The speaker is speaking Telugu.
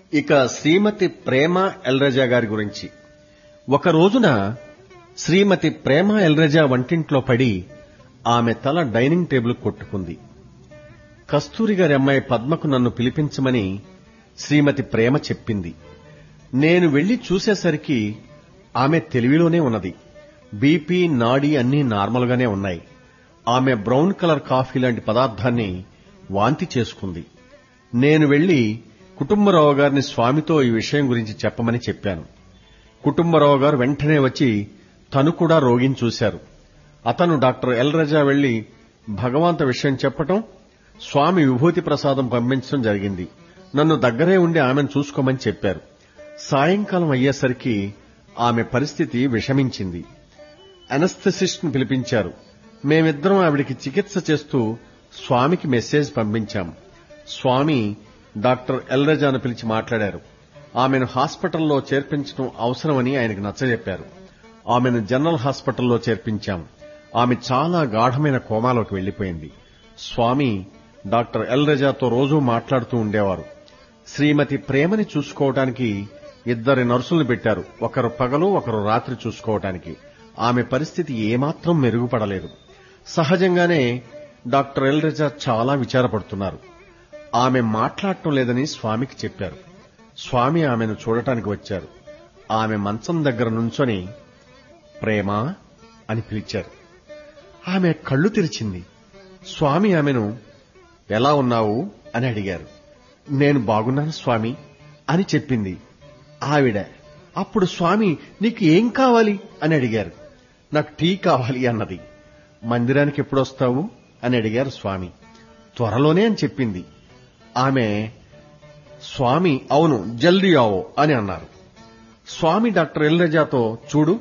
ఇక శ్రీమతి ప్రేమ ఎల్రజా గారి గురించి ఒక రోజున శ్రీమతి ప్రేమ ఎల్రజా వంటింట్లో పడి ఆమె తల డైనింగ్ టేబుల్ కొట్టుకుంది కస్తూరి గారి అమ్మాయి పద్మకు నన్ను పిలిపించమని శ్రీమతి ప్రేమ చెప్పింది నేను వెళ్లి చూసేసరికి ఆమె తెలివిలోనే ఉన్నది బీపీ నాడీ అన్నీ నార్మల్గానే ఉన్నాయి ఆమె బ్రౌన్ కలర్ కాఫీ లాంటి పదార్థాన్ని వాంతి చేసుకుంది నేను వెళ్లి కుటుంబరావు గారిని స్వామితో ఈ విషయం గురించి చెప్పమని చెప్పాను కుటుంబరావు గారు వెంటనే వచ్చి తను కూడా రోగిని చూశారు అతను డాక్టర్ ఎల్ రజా వెళ్లి భగవంత విషయం చెప్పటం స్వామి విభూతి ప్రసాదం పంపించడం జరిగింది నన్ను దగ్గరే ఉండి ఆమెను చూసుకోమని చెప్పారు సాయంకాలం అయ్యేసరికి ఆమె పరిస్థితి విషమించింది అనస్థెసిస్ట్ ను పిలిపించారు మేమిద్దరం ఆవిడికి చికిత్స చేస్తూ స్వామికి మెసేజ్ పంపించాం స్వామి డాక్టర్ ఎల్రజాను పిలిచి మాట్లాడారు ఆమెను హాస్పిటల్లో చేర్పించడం అవసరమని ఆయనకు నచ్చజెప్పారు ఆమెను జనరల్ హాస్పిటల్లో చేర్పించాం ఆమె చాలా గాఢమైన కోమాలోకి వెళ్లిపోయింది స్వామి డాక్టర్ ఎల్ రజాతో రోజూ మాట్లాడుతూ ఉండేవారు శ్రీమతి ప్రేమని చూసుకోవటానికి ఇద్దరి నర్సుల్ని పెట్టారు ఒకరు పగలు ఒకరు రాత్రి చూసుకోవటానికి ఆమె పరిస్థితి ఏమాత్రం మెరుగుపడలేదు సహజంగానే డాక్టర్ ఎల్ రజా చాలా విచారపడుతున్నారు ఆమె మాట్లాడటం లేదని స్వామికి చెప్పారు స్వామి ఆమెను చూడటానికి వచ్చారు ఆమె మంచం దగ్గర నుంచొని ప్రేమ అని పిలిచారు ఆమె కళ్ళు తెరిచింది స్వామి ఆమెను ఎలా ఉన్నావు అని అడిగారు నేను బాగున్నాను స్వామి అని చెప్పింది ఆవిడ అప్పుడు స్వామి నీకు ఏం కావాలి అని అడిగారు నాకు టీ కావాలి అన్నది మందిరానికి ఎప్పుడొస్తావు అని అడిగారు స్వామి త్వరలోనే అని చెప్పింది ఆమె స్వామి అవును జల్దీ ఆవో అని అన్నారు స్వామి డాక్టర్ ఎల్రజాతో చూడు